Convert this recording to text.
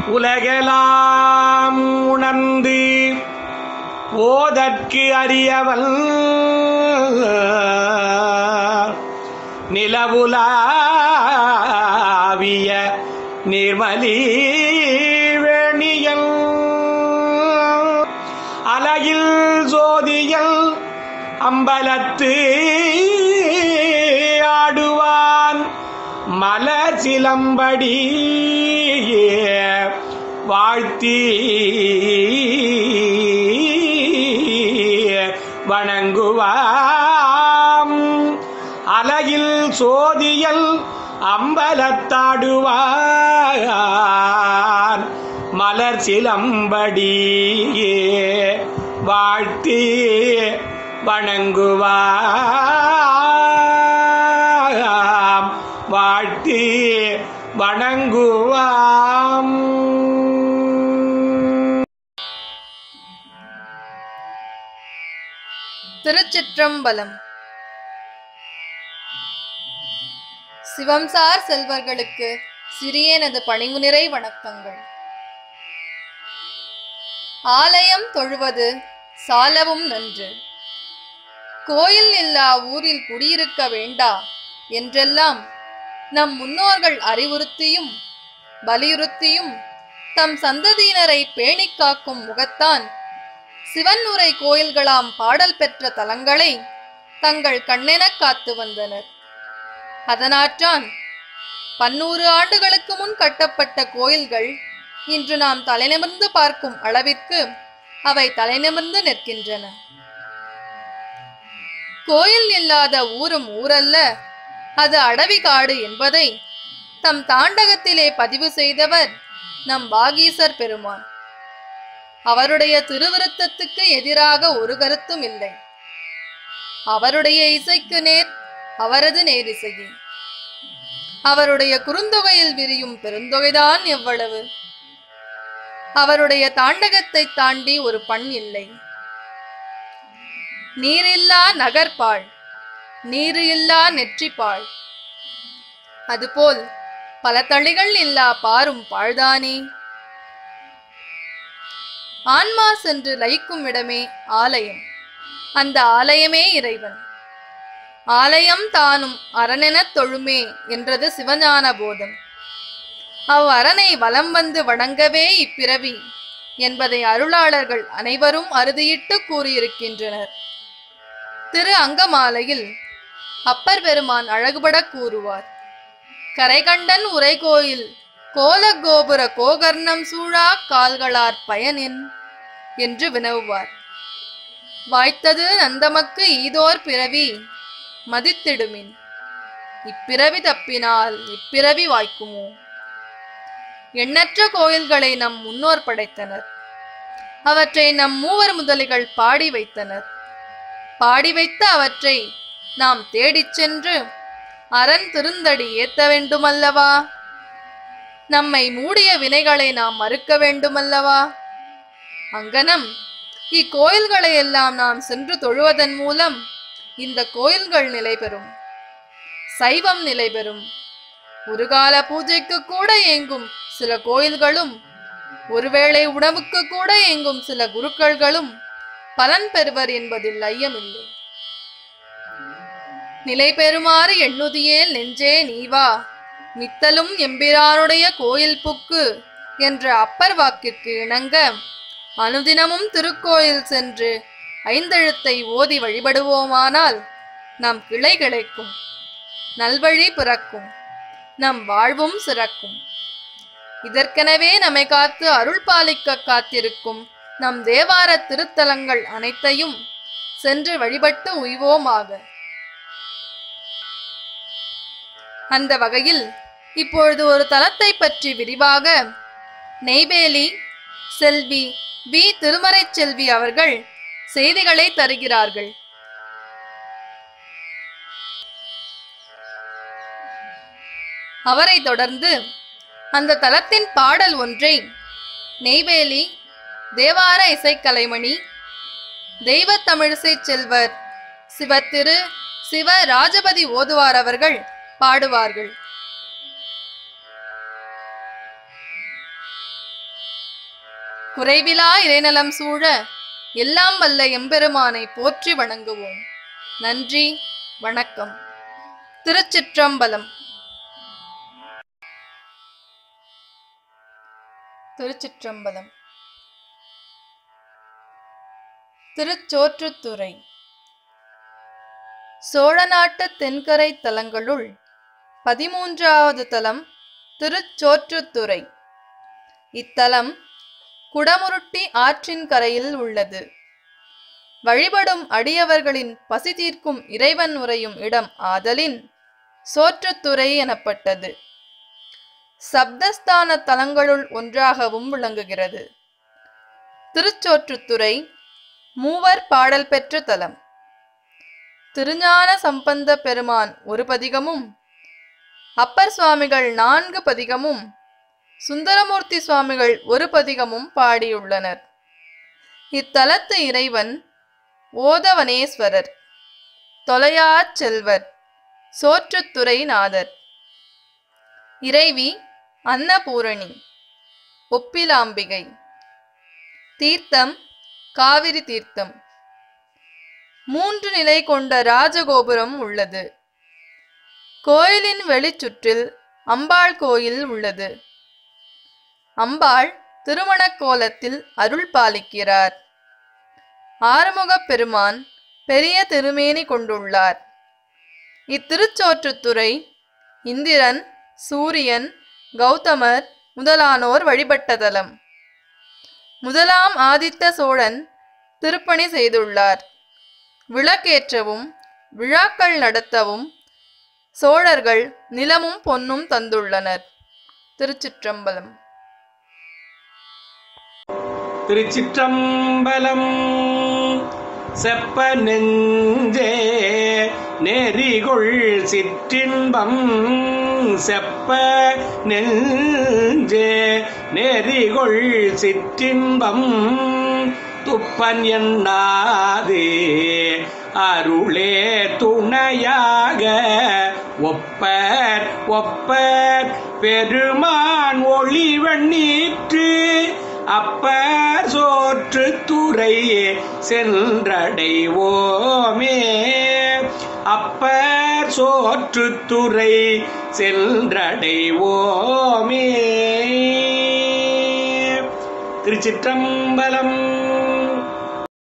உலகெலாம் உணர்ந்து ஓதற்கு அறியவன் நிலவுலாவிய நிர்மலி வேணியல் அலையில் ஜோதியல் அம்பலத்து ஆடுவான் மலர் சிலம்படி வாழ்த்தி வணங்குவாம் அலையில் சோதியல் அம்பலத்தாடுவான் மலர் சிலம்படியே வாழ்த்தி வணங்குவாம் வாழ்த்தி வணங்குவாம் திருச்சிற்றம்பலம் சிவம்சார் செல்வர்களுக்கு சிறியனது பணிவுநிறை வணக்கங்கள் ஆலயம் தொழுவது சாலவும் நன்று கோயில் இல்லா ஊரில் குடியிருக்க வேண்டா என்றெல்லாம் நம் முன்னோர்கள் அறிவுறுத்தியும் வலியுறுத்தியும் தம் சந்ததியினரை பேணிக் காக்கும் முகத்தான் சிவன் உரை கோயில்களாம் பாடல் பெற்ற தலங்களை தங்கள் கண்ணெனக் காத்து வந்தனர் அதனாற்றான் பன்னூறு ஆண்டுகளுக்கு முன் கட்டப்பட்ட கோயில்கள் இன்று நாம் தலைநிமிர்ந்து பார்க்கும் அளவிற்கு அவை தலைநிமிர்ந்து நிற்கின்றன கோயில் இல்லாத ஊரும் ஊரல்ல அது அடவி காடு என்பதை தம் தாண்டகத்திலே பதிவு செய்தவர் நம் வாகீசர் பெருமான் அவருடைய திருவிருத்தத்துக்கு எதிராக ஒரு கருத்தும் இல்லை அவருடைய இசைக்கு நேர் அவரது நேரிசையே அவருடைய குறுந்தொகையில் விரியும் பெருந்தொகைதான் எவ்வளவு அவருடைய தாண்டகத்தை தாண்டி ஒரு பண் இல்லை நீரில்லா நகர்பாள் நீரு இல்லா நெற்றிப்பாள் அதுபோல் பல தளிகள் இல்லா பாரும் பாழ்தானே ஆன்மா சென்று லயிக்கும் இடமே ஆலயம் அந்த ஆலயமே இறைவன் ஆலயம் தானும் அரணெனத் தொழுமே என்றது சிவஞான போதம் அவ் அரணை வலம் வந்து வணங்கவே இப்பிறவி என்பதை அருளாளர்கள் அனைவரும் அறுதியிட்டு கூறியிருக்கின்றனர் திரு அங்கமாலையில் அப்பர் பெருமான் அழகுபட கூறுவார் கரைகண்டன் உரைகோயில் கோல கோபுர கோகர்ணம் சூழா கால்களார் பயனின் என்று வினவுவார் வாய்த்தது நந்தமக்கு ஈதோர் பிறவி மதித்திடுமின் இப்பிறவி தப்பினால் இப்பிறவி வாய்க்குமோ எண்ணற்ற கோயில்களை நம் முன்னோர் படைத்தனர் அவற்றை நம் மூவர் முதலிகள் பாடி வைத்தனர் பாடி வைத்த அவற்றை நாம் தேடிச் சென்று அரண் திருந்தடி ஏத்த வேண்டுமல்லவா நம்மை மூடிய வினைகளை நாம் மறுக்க வேண்டுமல்லவா அங்கனம் இக்கோயில்களை எல்லாம் நாம் சென்று தொழுவதன் மூலம் இந்த கோயில்கள் நிலை பெறும் சைவம் நிலை பெறும் ஒரு கால பூஜைக்கு கூட இயங்கும் சில கோயில்களும் ஒருவேளை உணவுக்கு கூட இயங்கும் சில குருக்கள்களும் பலன் பெறுவர் என்பதில் ஐயமில்லை நிலை பெறுமாறு எண்ணுதியேல் நெஞ்சே நீவா மித்தலும் எம்பிரானுடைய கோயில் புக்கு என்ற அப்பர் வாக்கிற்கு இணங்க அனுதினமும் திருக்கோயில் சென்று ஐந்தெழுத்தை ஓதி வழிபடுவோமானால் நம் கிளை கிடைக்கும் நல்வழி பிறக்கும் நம் வாழ்வும் சிறக்கும் இதற்கெனவே நம்மை காத்து அருள் பாலிக்க காத்திருக்கும் நம் தேவார திருத்தலங்கள் அனைத்தையும் சென்று வழிபட்டு உய்வோமாக அந்த வகையில் இப்பொழுது ஒரு தலத்தை பற்றி விரிவாக நெய்வேலி செல்வி வி திருமறைச் செல்வி அவர்கள் செய்திகளை தருகிறார்கள் அவரை தொடர்ந்து அந்த தலத்தின் பாடல் ஒன்றை நெய்வேலி தேவார இசைக்கலைமணி தெய்வத் தமிழிசை செல்வர் சிவத்திரு சிவ ராஜபதி ஓதுவார் அவர்கள் பாடுவார்கள் குறைவிலா இறைநலம் சூழ எல்லாம் வல்ல எம்பெருமானை போற்றி வணங்குவோம் நன்றி வணக்கம் திருச்சிற்றம்பலம் திருச்சிற்றம்பலம் திருச்சோற்றுத்துறை சோழ நாட்டு தென்கரை தலங்களுள் பதிமூன்றாவது தலம் திருச்சோற்றுத்துறை இத்தலம் குடமுருட்டி ஆற்றின் கரையில் உள்ளது வழிபடும் அடியவர்களின் பசி தீர்க்கும் இறைவன் உறையும் இடம் ஆதலின் சோற்றுத்துறை எனப்பட்டது சப்தஸ்தான தலங்களுள் ஒன்றாகவும் விளங்குகிறது திருச்சோற்றுத்துறை மூவர் பாடல் பெற்ற தலம் திருஞான சம்பந்த பெருமான் ஒரு பதிகமும் அப்பர் சுவாமிகள் நான்கு பதிகமும் சுந்தரமூர்த்தி சுவாமிகள் ஒரு பதிகமும் பாடியுள்ளனர் இத்தலத்து இறைவன் ஓதவனேஸ்வரர் தொலையாச் செல்வர் சோற்றுத்துறை நாதர் இறைவி அன்னபூரணி ஒப்பிலாம்பிகை தீர்த்தம் காவிரி தீர்த்தம் மூன்று நிலை கொண்ட ராஜகோபுரம் உள்ளது கோயிலின் வெளிச்சுற்றில் அம்பாள் கோயில் உள்ளது அம்பாள் திருமணக் கோலத்தில் அருள் பாலிக்கிறார் ஆறுமுகப் பெருமான் பெரிய திருமேனி கொண்டுள்ளார் இத்திருச்சோற்றுத்துறை இந்திரன் சூரியன் கௌதமர் முதலானோர் வழிபட்ட தலம் முதலாம் ஆதித்த சோழன் திருப்பணி செய்துள்ளார் விளக்கேற்றவும் விழாக்கள் நடத்தவும் சோழர்கள் நிலமும் பொன்னும் தந்துள்ளனர் திருச்சிற்றம்பலம் திருச்சிற்றம்பலம் செப்ப நெஞ்சே நெறிகொள் சிற்றின்பம் செப்ப நெஞ்சே நெறிகொள் சிற்றின்பம் துப்பன் எண்ணாதே அருளே துணையாக ஒப்பர் ஒப்பர் பெருமான் ஒளிவண்ணீற்று அப்பர் சோற்று துறை சென்றடைவோமே அப்பர் சோற்று துறை சென்றடைவோமே திருச்சிற்றம்பலம்